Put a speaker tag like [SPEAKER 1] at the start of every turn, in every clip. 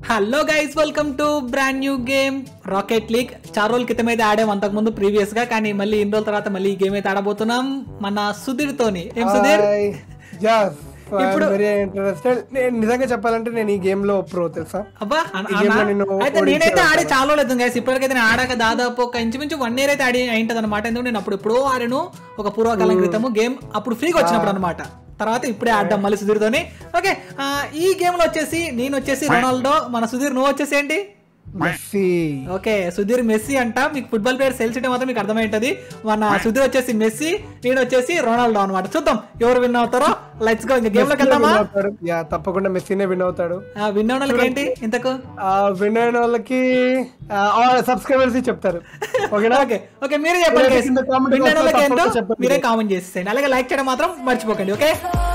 [SPEAKER 1] Hello guys welcome to brand new game rocket league చాలా రోజుల క్రితం అయితే ఆడాం అంతకుముందు ప్రీవియస్ గా కానీ మళ్ళీ ఇన్ని రోజుల తర్వాత మళ్ళీ ఈ గేమ్ అయితే ఆడబోతున్నాం మన సుధీర్ తోని ఏం సుధీర్ ఇప్పుడు-
[SPEAKER 2] వెరీ ఇంట్రెస్టెడ్ నేను నిజంగా చెప్పాలంటే నేను ఈ గేమ్ లో ప్రో తెలుసా
[SPEAKER 1] అబ్బా అన్న-
[SPEAKER 2] ఈ game లో
[SPEAKER 1] అన్న?
[SPEAKER 2] నిన్ను
[SPEAKER 1] అయితే
[SPEAKER 2] ఓడించే
[SPEAKER 1] నేనైతే ఆడి
[SPEAKER 2] వస్తాను.
[SPEAKER 1] చాలా లేదు గైస్ ఇప్పటికైతే నేను ఆడాక దాదాపు ఒక ఇంచుమించు వన్ ఇయర్ అయితే ఆడి అయింటది అనమాట ఎందుకంటే నేను అప్పుడు ఎప్పుడో ఆడాను ఒక పూర్వకాలం క్రితము గేమ్ అప్పుడు ఫ్రీగా వచ్చినప్పుడు అనమాట తర్వాత ఇప్పుడే ఆడ్డాం మళ్ళీ సుధీర్తోని ఓకే ఆ, ఈ గేమ్ లో వచ్చేసి నేను వచ్చేసి రొనాల్డో మన సుధీర్ నువ్వు వచ్చేసి ఏంటి
[SPEAKER 2] మెస్సీ
[SPEAKER 1] ఓకే సుధీర్ మెస్సీ అంట మీకు ఫుట్బాల్ ప్లేయర్ తెలిసింటే మాత్రం మీకు అర్థమైంటది మన సుధీర్ వచ్చేసి మెస్సీ నేను వచ్చేసి రొనాల్డో అనమాట చూద్దాం ఎవరు విన్ అవుతారో లెట్స్ గో ఇంకా గేమ్ లోకి వెళ్దామా
[SPEAKER 2] యా తప్పకుండా మెస్సీనే విన్ అవుతాడు
[SPEAKER 1] విన్ అయిన వాళ్ళకి ఏంటి ఇంతకు
[SPEAKER 2] ఆ విన్ అయిన వాళ్ళకి సబ్స్క్రైబర్స్ చెప్తారు ఓకేనా
[SPEAKER 1] ఓకే ఓకే మీరే చెప్పండి
[SPEAKER 2] మీరే
[SPEAKER 1] guys.
[SPEAKER 2] కింద comment
[SPEAKER 1] విన్ అయిన
[SPEAKER 2] box లో
[SPEAKER 1] వాళ్ళకి ఏంటో
[SPEAKER 2] తప్పకుండా చెప్పండి.
[SPEAKER 1] మీరే కామెంట్ చేసేయండి అలాగే లైక్ చేయడం మాత్రం మర్చిపోకండి ఓకే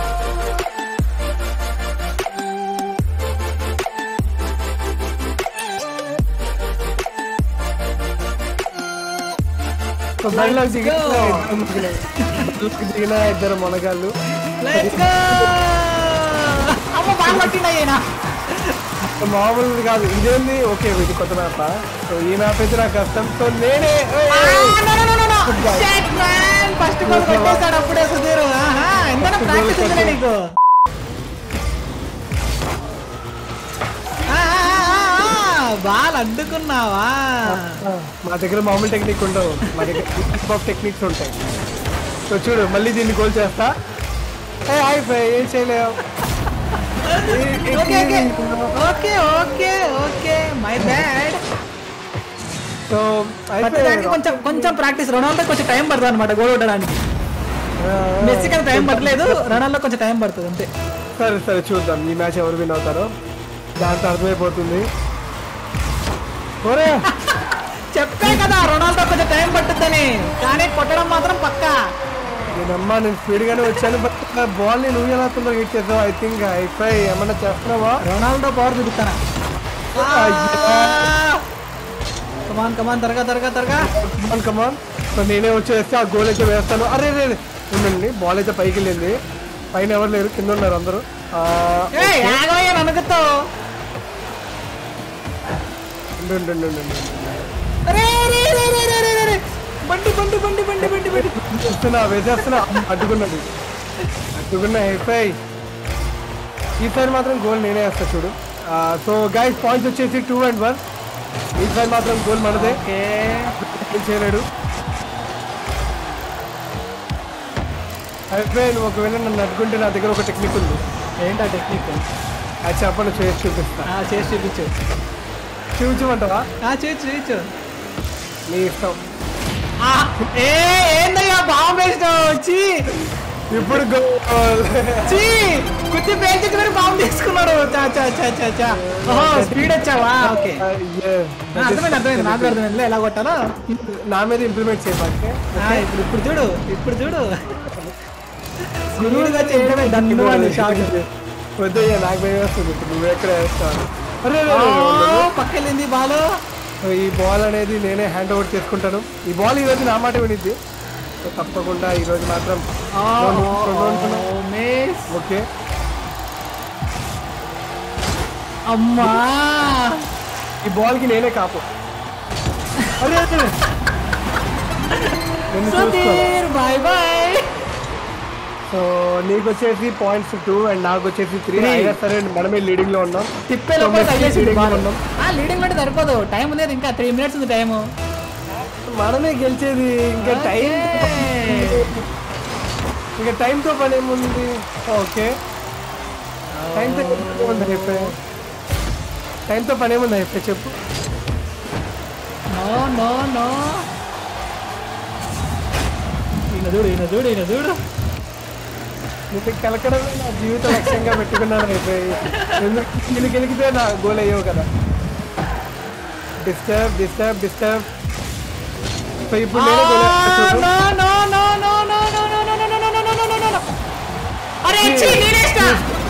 [SPEAKER 2] సో బయటలో
[SPEAKER 1] Let's
[SPEAKER 2] దిగిన
[SPEAKER 1] go.
[SPEAKER 2] ఇద్దరు ముగ్గురు. బయటలోకి దిగిన ఇద్దరు మొనగాళ్ళు
[SPEAKER 1] లెట్స్ గో అమ్మ బాగా పట్టిందయ్యేనా
[SPEAKER 2] మామూలుది కాదు ఇదేంది ఓకే ఇది కొత్త మ్యాప్ సో ఈ మ్యాప్ అయితే నాకు కష్టం సో నేనే ఏయ్, ఏయ్.
[SPEAKER 1] ఫస్ట్ గోల్ కొట్టేశాడు అప్పుడే సుధీర్ ఆహా, ఎంత ప్రాక్టీస్ ఉందిలే నీకు ఆ, ఆ, ఆ, ఆ, బాల్ అడ్డుకున్నావా
[SPEAKER 2] ఆ, మా దగ్గర మామూలు టెక్నిక్ ఉండవు మా దగ్గర ఆఫ్ టెక్నిక్స్ ఉంటాయి సో చూడు మళ్ళీ దీన్ని గోల్ చేస్తా ఏ హాయ్ ఫ్రై ఏం చేయలేవు
[SPEAKER 1] okay okay okay okay okay my bad
[SPEAKER 2] so
[SPEAKER 1] దానికి కొంచెం కొంచెం ప్రాక్టీస్ రొనాల్డో కొంచెం టైం పడుతుంది అనమాట గోల్ కొట్టడానికి మెస్సీ కదా టైం పట్టలేదు రొనాల్డో కొంచెం టైం పడుతుంది అంతే
[SPEAKER 2] సరే సరే చూద్దాం ఈ మ్యాచ్ ఎవరు విన్ అవుతారో దాంతో అర్థమైపోతుంది ఒరే
[SPEAKER 1] చెప్పే కదా రొనాల్డో కొంచెం టైం పట్టుద్దని కానీ కొట్టడం మాత్రం పక్కా
[SPEAKER 2] నేనమ్మా నేను స్పీడ్ గానే వచ్చాను బట్ బాల్ ని నువ్వు ఎలా తొందరగా హిట్ చేసావు ఐ థింక్ ఐఫై ఏమన్నా చేస్తున్నావా
[SPEAKER 1] రొనాల్డో పవర్ చూపిస్తానా కమాన్ కమాన్ త్వరగా త్వరగా త్వరగా
[SPEAKER 2] కమాన్ కమాన్ సో నేనే వచ్చేస్తే ఆ గోల్ అయితే వేస్తాను అరే రే రే. ఉండండి బాల్ అయితే పైకి వెళ్ళింది పైన ఎవరు లేరు కింద ఉన్నారు అందరూ ఆ,
[SPEAKER 1] ఏయ్, ఆగవయ్యా ననుగుతావు
[SPEAKER 2] ఉండు, ఉండు, ఉండు, ఉండు, ఉండు.
[SPEAKER 1] రే, రే, రే, రే, రే, రే, రే, రే. బండి బండి బండి బండి బండి బండి
[SPEAKER 2] వేస్తున్నా వేసేస్తున్నా అడ్డుకున్నది అడ్డుకున్న హైఫై ఈసారి మాత్రం గోల్ నేనే వేస్తా చూడు సో గైస్ పాయింట్స్ వచ్చేసి టూ అండ్ వన్ ఈసారి మాత్రం గోల్ మనదే
[SPEAKER 1] ఓకే
[SPEAKER 2] ఏం చేయలేడు హైఫై నువ్వు ఒకవేళ నన్ను అడ్డుకుంటే నా దగ్గర ఒక టెక్నిక్ ఉంది
[SPEAKER 1] ఏంటా టెక్నిక్
[SPEAKER 2] అది చెప్పండి చేసి చూపిస్తా
[SPEAKER 1] చేసి చూపించు
[SPEAKER 2] చూపించమంటావా
[SPEAKER 1] ఆ, చూపించు చూపించు
[SPEAKER 2] నీ ఇష్టం
[SPEAKER 1] ఆ, ఏ ఏందయ్యా బాంబు వేసినావు వచ్చి
[SPEAKER 2] ఇప్పుడు గోల్
[SPEAKER 1] చీ కుర్చీ పేల్చి మరి బాంబు తీసుకున్నాడు చా చా చా చా చా ఓహో స్పీడ్ వచ్చావా ఓకే ఆ, అర్థమైంది అర్థమైంది నాకు అర్థమైంది ఎలా కొట్టాలో
[SPEAKER 2] నా మీద ఇంప్లిమెంట్ చేయమంటే
[SPEAKER 1] ఆ, ఇప్పుడు ఇప్పుడు చూడు ఇప్పుడు చూడు స్పీడ్గా చేయడమే దన్ను అని షాట్
[SPEAKER 2] వద్దయ్యా నాకు భయం వేస్తుంది ఇప్పుడు నువ్వు ఎక్కడ వేస్తావు అరే రే, రే, రే, రే, రే.
[SPEAKER 1] పక్కెళ్ళింది బాలు
[SPEAKER 2] సో ఈ బాల్ అనేది నేనే హ్యాండ్ ఓవర్ చేసుకుంటాను ఈ బాల్ ఈరోజు నా మాట వినిద్ది సో తప్పకుండా ఈరోజు మాత్రం
[SPEAKER 1] మిస్
[SPEAKER 2] ఓకే
[SPEAKER 1] అమ్మా
[SPEAKER 2] ఈ బాల్కి నేనే కాపు అరే అరే. నిన్ను చూసుకోవాలి
[SPEAKER 1] సుధీర్ బాయ్ బాయ్
[SPEAKER 2] సో నీకు వచ్చేసి పాయింట్స్ టూ అండ్ నాకు వచ్చేసి త్రీ
[SPEAKER 1] Three.
[SPEAKER 2] అయినా సరే మనమే లీడింగ్ లో ఉన్నాం
[SPEAKER 1] తిప్పే
[SPEAKER 2] So,
[SPEAKER 1] లోపల
[SPEAKER 2] Messi
[SPEAKER 1] తగిలేసి
[SPEAKER 2] leading లో
[SPEAKER 1] బాల్
[SPEAKER 2] ఉన్నాం
[SPEAKER 1] ఆ లీడింగ్ అంటే సరిపోదు టైం ఉంది ఇంకా త్రీ మినిట్స్ ఉంది టైం
[SPEAKER 2] మనమే గెలిచేది ఇంకా టైం ఇంకా టైంతో పని ఏముంది ఓకే టైంతో ఏముంది చెప్పే టైంతో పని ఏముంది చెప్పే చెప్పు
[SPEAKER 1] నో నో నో ఈయన చూడు ఈయన చూడు ఈయన చూడు
[SPEAKER 2] నీకు కలకడమే నా జీవిత లక్ష్యంగా పెట్టుకున్నాను అయిపోయి ఎందుకు ఇది గెలిగితే నా గోల్ అయ్యవు కదా డిస్టర్బ్ డిస్టర్బ్ డిస్టర్బ్ సో ఇప్పుడు నేనే goal వేస్తా చూడు.
[SPEAKER 1] No no no no no no no no no no no no no no అరే ఛీ, నేనేస్తా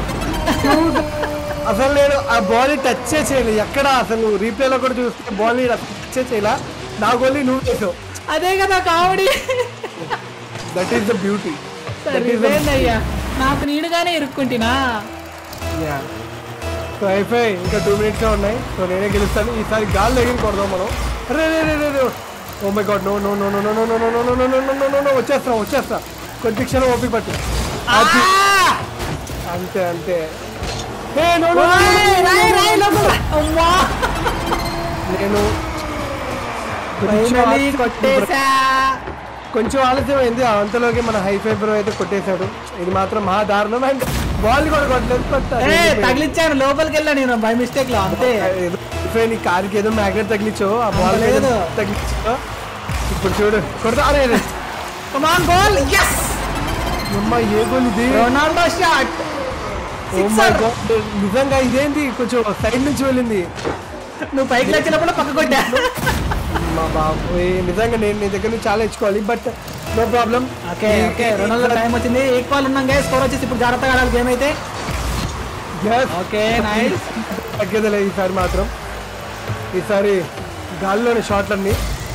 [SPEAKER 2] అసలు నేను ఆ బాల్ టచ్ చేయలేదు ఎక్కడ అసలు రీప్లేలో కూడా చూస్తే బాల్ టచ్ చేయలా నా గోల్ నువ్వు చేసావు
[SPEAKER 1] అదే కదా comedy
[SPEAKER 2] that is the beauty that is
[SPEAKER 1] సరిపోయిందయ్యా నాకు నీడుగానే ఇరుక్కుంటున్నా
[SPEAKER 2] యా సో అయిపోయి ఇంకా టూ మినిట్స్ ఉన్నాయి సో నేనే గెలుస్తాను ఈసారి గాలి ఎగిరి కొడదాం మనం రే రే రే రే రే oh my God no no no no no no no no no no no no no no no వచ్చేస్తా వచ్చేస్తా కొద్ది క్షణం ఓపిక పట్టు అది అంతే అంతే ఏ నో నో
[SPEAKER 1] రాయ్, రాయ్, రాయ్, లోపల రా. అమ్మా
[SPEAKER 2] నేను కొంచెం
[SPEAKER 1] Finally
[SPEAKER 2] ఆలస్యం-
[SPEAKER 1] కొట్టేశా
[SPEAKER 2] కొంచెం ఆలస్యం అయింది అంతలోకి మన హై ఫైబర్ అయితే కొట్టేశాడు ఇది మాత్రం మహా దారుణం అండ్ బాల్ కూడా కొట్టలేదు బట్
[SPEAKER 1] ఏ తగిలిచ్చాను లోపలికి వెళ్ళా నేను బై మిస్టేక్ లో అంతే
[SPEAKER 2] ఏదో ఇఫే నీ కార్కి ఏదో మ్యాగ్నెట్ తగిలించో ఆ బాల్
[SPEAKER 1] అంత లేదు.
[SPEAKER 2] తగిలించో ఇప్పుడు చూడు కొడతా అరే అరే
[SPEAKER 1] కమాన్ గోల్ yes
[SPEAKER 2] అమ్మ ఏ గోల్ ఇది
[SPEAKER 1] Ronaldo shot
[SPEAKER 2] Oh my God. నిజంగా ఇదేంటి కొంచెం సైడ్ నుంచి వెళ్ళింది
[SPEAKER 1] నువ్వు పైకి వచ్చినప్పుడు పక్క కొట్టా
[SPEAKER 2] మా బాబు నిజంగా నేను నీ దగ్గర నుంచి చాలా ఇచ్చుకోవాలి but no problem
[SPEAKER 1] okay okay Ronaldo time వచ్చింది ఈక్వల్ ఉన్నాం గైస్ స్కోర్ వచ్చేసి ఇప్పుడు జాగ్రత్తగా ఆడాలి గేమ్ అయితే ఓకే నైస్
[SPEAKER 2] తగ్గేదిలే ఈసారి మాత్రం ఈసారి గాల్లోని షాట్లన్నీ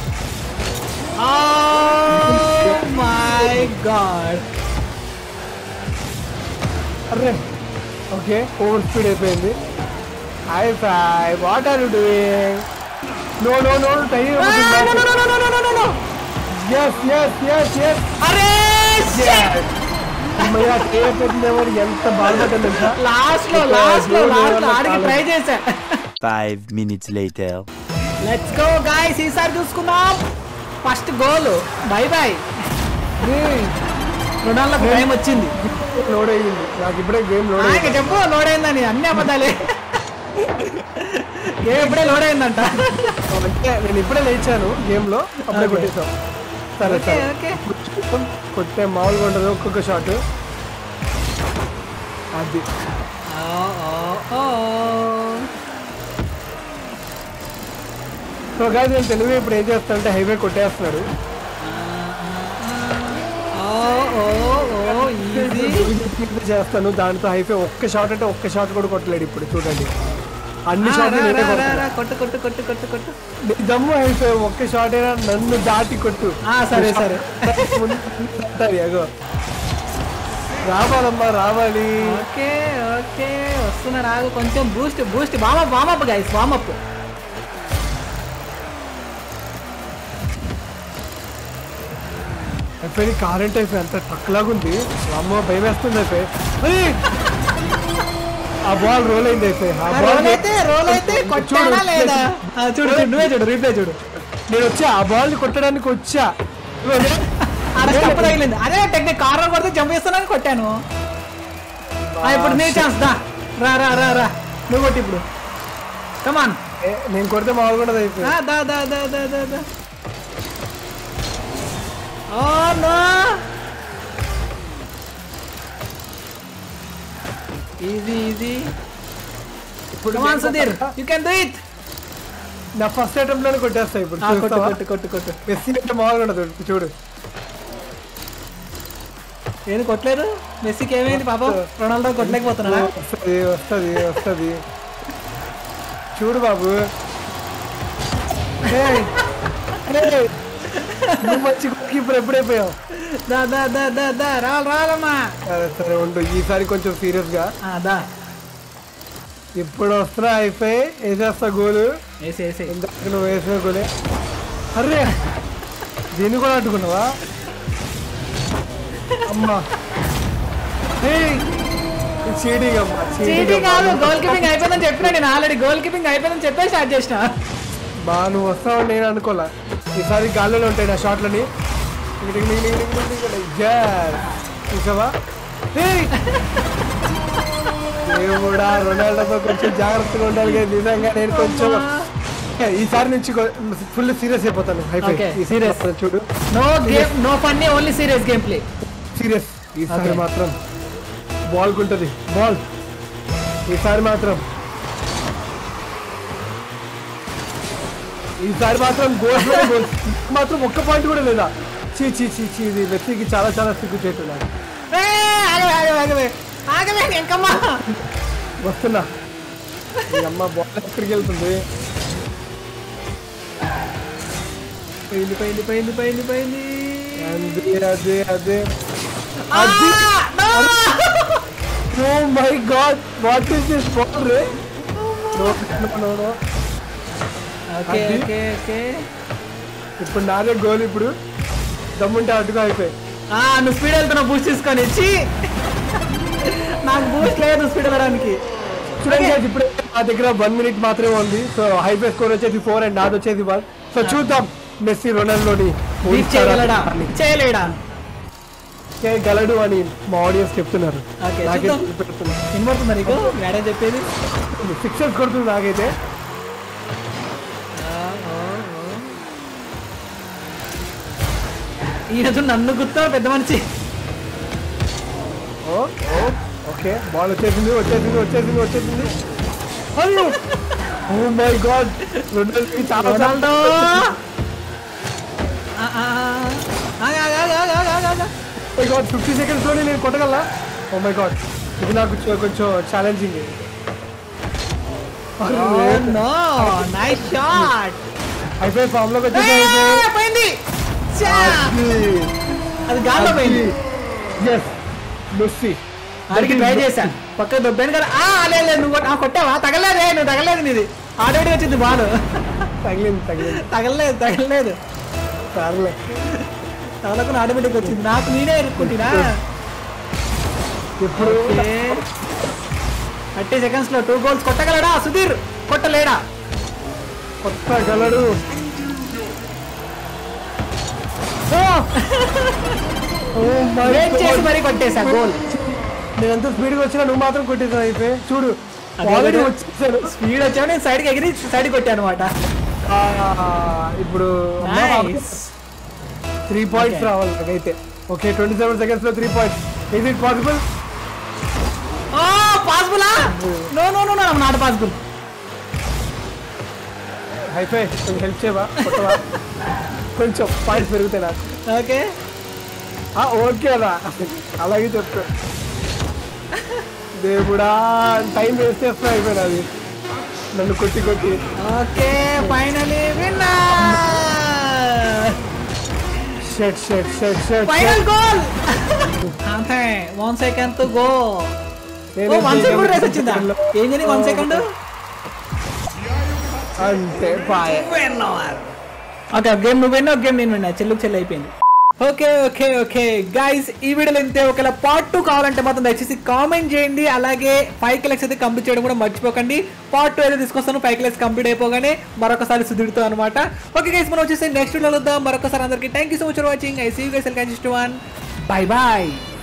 [SPEAKER 1] మై గాడ్
[SPEAKER 2] అర్రే ఓకే ఓవర్ స్పీడ్ అయిపోయింది ఐ ఫై what are you doing no no no time yes yes yes yes
[SPEAKER 1] అరే
[SPEAKER 2] అమ్మయ్య చేయకపోతుందేమో ఎంత బాధపడ్డా తెలుసా
[SPEAKER 1] లాస్ట్ లో లాస్ట్ లో లాస్ట్ లో ఆడికి ట్రై చేశా
[SPEAKER 3] Five minutes later.
[SPEAKER 1] Let's go guys ఈసారి చూసుకుందాం ఫస్ట్ గోల్ బై బై రొనాల్డోకి టైం వచ్చింది
[SPEAKER 2] లోడ్ అయ్యింది నాకు ఇప్పుడే గేమ్ లోడ్
[SPEAKER 1] ఆ,
[SPEAKER 2] అయ్యింది
[SPEAKER 1] ఇక చెప్పు లోడ్ అయిందని అన్ని అబద్ధాలే గేమ్ ఇప్పుడే లోడ్ అయిందంట
[SPEAKER 2] అంటే నేను ఇప్పుడే లేచాను గేమ్ లో అప్పుడే
[SPEAKER 1] Okay.
[SPEAKER 2] కొట్టేసాం సరే
[SPEAKER 1] ఓకే
[SPEAKER 2] సరే
[SPEAKER 1] ఓకే
[SPEAKER 2] కొట్టే మామూలుగా ఉండదు ఒక్కొక్క షాట్ అది సో గాయ నేను తెలుగు ఇప్పుడు ఏం చేస్తా అంటే హైవే కొట్టేస్తున్నాడు ఇది చేస్తాను దాంతో హైవే ఒక్క షాట్ అంటే ఒక్క షాట్ కూడా కొట్టలేడు ఇప్పుడు చూడండి అన్ని షాట్లు నేనే కొడతాను.
[SPEAKER 1] కొట్టు కొట్టు కొట్టు కొట్టు కొట్టు
[SPEAKER 2] నీ దమ్ము హైవే ఒక్క షాట్ అయినా నన్ను దాటి కొట్టు
[SPEAKER 1] ఆ, సరే సరే
[SPEAKER 2] ముందు దాటాలి, అగో రావాలమ్మా రావాలి
[SPEAKER 1] ఓకే ఓకే వస్తున్నా రాగు కొంచెం boost boost warm up warm up guys warm up
[SPEAKER 2] అయిపోయి కారెంట్ అయిపోయి అంత టక్లాగా ఉంది అమ్మ భయం వేస్తుంది అయిపోయి అరే! ఆ బాల్ రోల్ అయింది అయిపోయి ఆ బాల్
[SPEAKER 1] రోల్ అయితే రోల్ అయితే కొట్టానా లేదా ఆ, చూడు చూడు నువ్వే చూడు రీప్లే చూడు
[SPEAKER 2] నేను వచ్చా ఆ బాల్ ని కొట్టడానికి వచ్చా
[SPEAKER 1] అరే స్టెప్ తగిలింది అదే టెక్నిక్ కార్నర్ కొడితే జంప్ చేస్తున్నాను కొట్టాను ఆ, ఇప్పుడు నీ ఛాన్స్ దా రా రా రా రా నువ్వు కొట్టి ఇప్పుడు కమాన్
[SPEAKER 2] ఏ, నేను కొడితే మామూలు కూడా అయిపోయి
[SPEAKER 1] దా దా దా దా దా దా ఓ నో ఈజీ ఈజీ
[SPEAKER 2] ఇప్పుడు
[SPEAKER 1] కమాన్
[SPEAKER 2] నేను
[SPEAKER 1] సుధీర్
[SPEAKER 2] కొట్టా.
[SPEAKER 1] యూ కెన్ డూ ఇట్
[SPEAKER 2] నా ఫస్ట్ అటెంప్ట్ లోనే కొట్టేస్తా ఇప్పుడు
[SPEAKER 1] కొట్టు
[SPEAKER 2] చూస్తావా?
[SPEAKER 1] కొట్టు కొట్టు కొట్టు
[SPEAKER 2] మెస్సీ అంటే మామూలుగా ఉండదు ఇప్పుడు చూడు
[SPEAKER 1] ఏది కొట్టలేదు మెస్సీకి ఏమైంది పాపం రొనాల్డో కొట్టలేకపోతున్నాడా
[SPEAKER 2] వస్తుంది వస్తుంది వస్తుంది చూడు బాబు ఏయ్, ఏయ్, నువ్వు మంచి కీపర్ ఎప్పుడైపోయావు
[SPEAKER 1] దా దా దా దా దా రావాలి రావాలమ్మా
[SPEAKER 2] సరే సరే ఉండు ఈసారి కొంచెం సీరియస్ గా
[SPEAKER 1] ఆ, దా
[SPEAKER 2] ఇప్పుడు వస్తున్నా అయిపోయి వేసేస్తా గోలు
[SPEAKER 1] వేసి వేసి
[SPEAKER 2] ఇందాక నువ్వు వేసిన గోలే అర్రే దీన్ని కూడా అడ్డుకున్నావా అమ్మా చీటింగ్ అమ్మా
[SPEAKER 1] చీటింగ్ కాదు గోల్
[SPEAKER 2] చీటింగ్
[SPEAKER 1] కీపింగ్ అయిపోయిందని చెప్పినా నేను ఆల్రెడీ గోల్ కీపింగ్ అయిపోయిందని చెప్పే స్టార్ట్ చేసిన
[SPEAKER 2] బా నువ్వు వస్తావని నేను అనుకోలే ఈసారి గాల్లోనే ఉంటాయి నా షాట్లని చూసావా ఏయ్! దేవుడా రొనాల్డోతో కొంచెం జాగ్రత్తగా ఉండాలి కానీ నిజంగా నేను కొంచెం ఈసారి నుంచి ఫుల్ సీరియస్ అయిపోతాను
[SPEAKER 1] Okay, serious.
[SPEAKER 2] చూడు
[SPEAKER 1] no game no funny only serious game play
[SPEAKER 2] serious ఈసారి
[SPEAKER 1] Okay.
[SPEAKER 2] మాత్రం బాల్ కుంటది బాల్ ఈసారి మాత్రం ఈసారి మాత్రం గోల్స్ గోల్స్ మాత్రం ఒక్క పాయింట్ కూడా లేదా చీ చీ చీ చీ ఇది వ్యక్తికి చాలా చాలా సిగ్గు చేస్తున్నాను
[SPEAKER 1] ఆగవే ఆగవే ఆగవే ఆగవే ఇంకమ్మా
[SPEAKER 2] వస్తున్నా ఈ అమ్మ బాల్ ఎక్కడికి వెళ్తుంది
[SPEAKER 1] పోయింది పోయింది పోయింది పోయింది పోయింది
[SPEAKER 2] అదే అదే అదే
[SPEAKER 1] ఆ, no!
[SPEAKER 2] Oh my God what is this ball రే No, no, no, no.
[SPEAKER 1] Okay
[SPEAKER 2] అది?
[SPEAKER 1] ఓకే ఓకే
[SPEAKER 2] ఇప్పుడు నాదే గోల్ ఇప్పుడు దమ్ముంటే అడ్డుగా అయిపోయి
[SPEAKER 1] ఆ, నువ్వు స్పీడ్ వెళ్తున్నావు బూస్ట్ తీసుకొని ఇచ్చి నాకు బూస్ట్ లేదు స్పీడ్ వెళ్ళడానికి
[SPEAKER 2] చూడండి guys, ఇప్పుడు మా దగ్గర వన్ మినిట్ మాత్రమే ఉంది సో హైపే స్కోర్ వచ్చేసి ఫోర్ అండ్ నాది వచ్చేసి వన్ సో చూద్దాం మెస్సీ రొనాల్డోని
[SPEAKER 1] బీట్ చేయగలడా చేయలేడా
[SPEAKER 2] చేయగలడు అని మా ఆడియన్స్ చెప్తున్నారు
[SPEAKER 1] ఓకే,
[SPEAKER 2] నాకైతే
[SPEAKER 1] చూద్దాం.
[SPEAKER 2] పెడుతున్నా
[SPEAKER 1] వినబడుతుందా నీకు మేడం చెప్పేది
[SPEAKER 2] సిక్సెస్ కొడుతుంది నాకైతే
[SPEAKER 1] ఈయనతో నన్ను గుర్తా పెద్ద మనిషి
[SPEAKER 2] ఓ ఓ ఓకే బాల్ వచ్చేసింది వచ్చేసింది వచ్చేసింది వచ్చేసింది ఓ మై గాడ్ రొనాల్డోకి చాలా
[SPEAKER 1] రొనాల్డో ఆ, ఆ, ఆ, ఆగు, ఆగు, ఆగు, ఆగు, ఆగు, ఆగు.
[SPEAKER 2] మై గాడ్ ఫిఫ్టీ సెకండ్స్ లోనే నేను కొట్టగలనా ఓ మై గాడ్ ఇది నాకు చ- కొంచెం challenging
[SPEAKER 1] Oh, no. Nice shot.
[SPEAKER 2] అయిపోయి ఫామ్ లోకి
[SPEAKER 1] ఏయ్,
[SPEAKER 2] వచ్చేసి
[SPEAKER 1] పోయింది ఛా! అది గాల్లో పోయింది
[SPEAKER 2] ఎస్ మెస్సీ
[SPEAKER 1] ఆడికి ట్రై చేశా పక్క దొబ్బాను కదా ఆ లేదు లేదు, నువ్వు కొట్- ఆ, కొట్టావా తగలేదే నువ్వు తగలేదు నీది ఆడేడి వచ్చింది బాల్
[SPEAKER 2] తగిలింది తగిలింది
[SPEAKER 1] తగలలేదు తగలలేదు
[SPEAKER 2] సర్లే
[SPEAKER 1] తగలకు ఆటోమేటిక్ వచ్చింది నాకు నేనే ఎరుక్కుంటున్నా
[SPEAKER 2] ఇప్పుడు
[SPEAKER 1] థర్టీ సెకండ్స్ లో టూ గోల్స్ కొట్టగలడా సుధీర్ కొట్టలేడా
[SPEAKER 2] కొత్త గలడు Oh my
[SPEAKER 1] వెయిట్ చేసి
[SPEAKER 2] God.
[SPEAKER 1] మరీ కొట్టేశా గోల్
[SPEAKER 2] నేను ఎంత స్పీడ్గా వచ్చినా నువ్వు మాత్రం కొట్టేసావు అయిపోయి చూడు
[SPEAKER 1] అదే
[SPEAKER 2] ఆల్రెడీ
[SPEAKER 1] కదా.
[SPEAKER 2] వచ్చేసాను
[SPEAKER 1] స్పీడ్ వచ్చావు నేను సైడ్కి ఎగిరి సైడ్ కొట్టాను అనమాట
[SPEAKER 2] ఆ, ఇప్పుడు త్రీ పాయింట్స్
[SPEAKER 1] Okay.
[SPEAKER 2] రావాలి నాకైతే ఓకే ట్వంటీ సెవెన్ సెకండ్స్ లో three points is it possible
[SPEAKER 1] పాసిబులా no no no no not possible
[SPEAKER 2] హైఫై కొంచెం హెల్ప్ చేయవా కొట్టవా కొంచెం పాయింట్స్ పెరుగుతాయి నాకు
[SPEAKER 1] ఓకే
[SPEAKER 2] ఆ, ఓకే అలా అలాగే చెప్పు దేవుడా టైం వేస్ట్ చేస్తున్నా అయిపోయింది అది నన్ను కొట్టి కొట్టి
[SPEAKER 1] okay finally winner
[SPEAKER 2] shirt shirt shirt shirt
[SPEAKER 1] final goal అంతే వన్ సెకండ్ తో గో ఓ వన్ సెకండ్ కూడా రేస్ వచ్చిందా ఏం చేయని వన్ సెకండ్
[SPEAKER 2] అంతే బాయ్
[SPEAKER 1] ఓకే గేమ్ నువ్వు విన్నా గేమ్ నేను విన్నా చెల్లుకు చెల్లి అయిపోయింది ఓకే ఓకే ఓకే గైస్ ఈ వీడియోలో ఇంతే ఒకవేళ పార్ట్ టూ కావాలంటే మాత్రం దయచేసి కామెంట్ చేయండి అలాగే ఫైవ్ కిలక్స్ అయితే కంప్లీట్ చేయడం కూడా మర్చిపోకండి పార్ట్ టూ అయితే తీసుకొస్తాను ఫైవ్ కిలక్స్ కంప్లీట్ అయిపోగానే మరొకసారి సుధుడుతో అనమాట ఓకే గైస్ మనం వచ్చేసి నెక్స్ట్ వీడియోలో వద్దాం మరొకసారి అందరికి thank you so much for watching I see guys ఎల్ వన్ బై బాయ్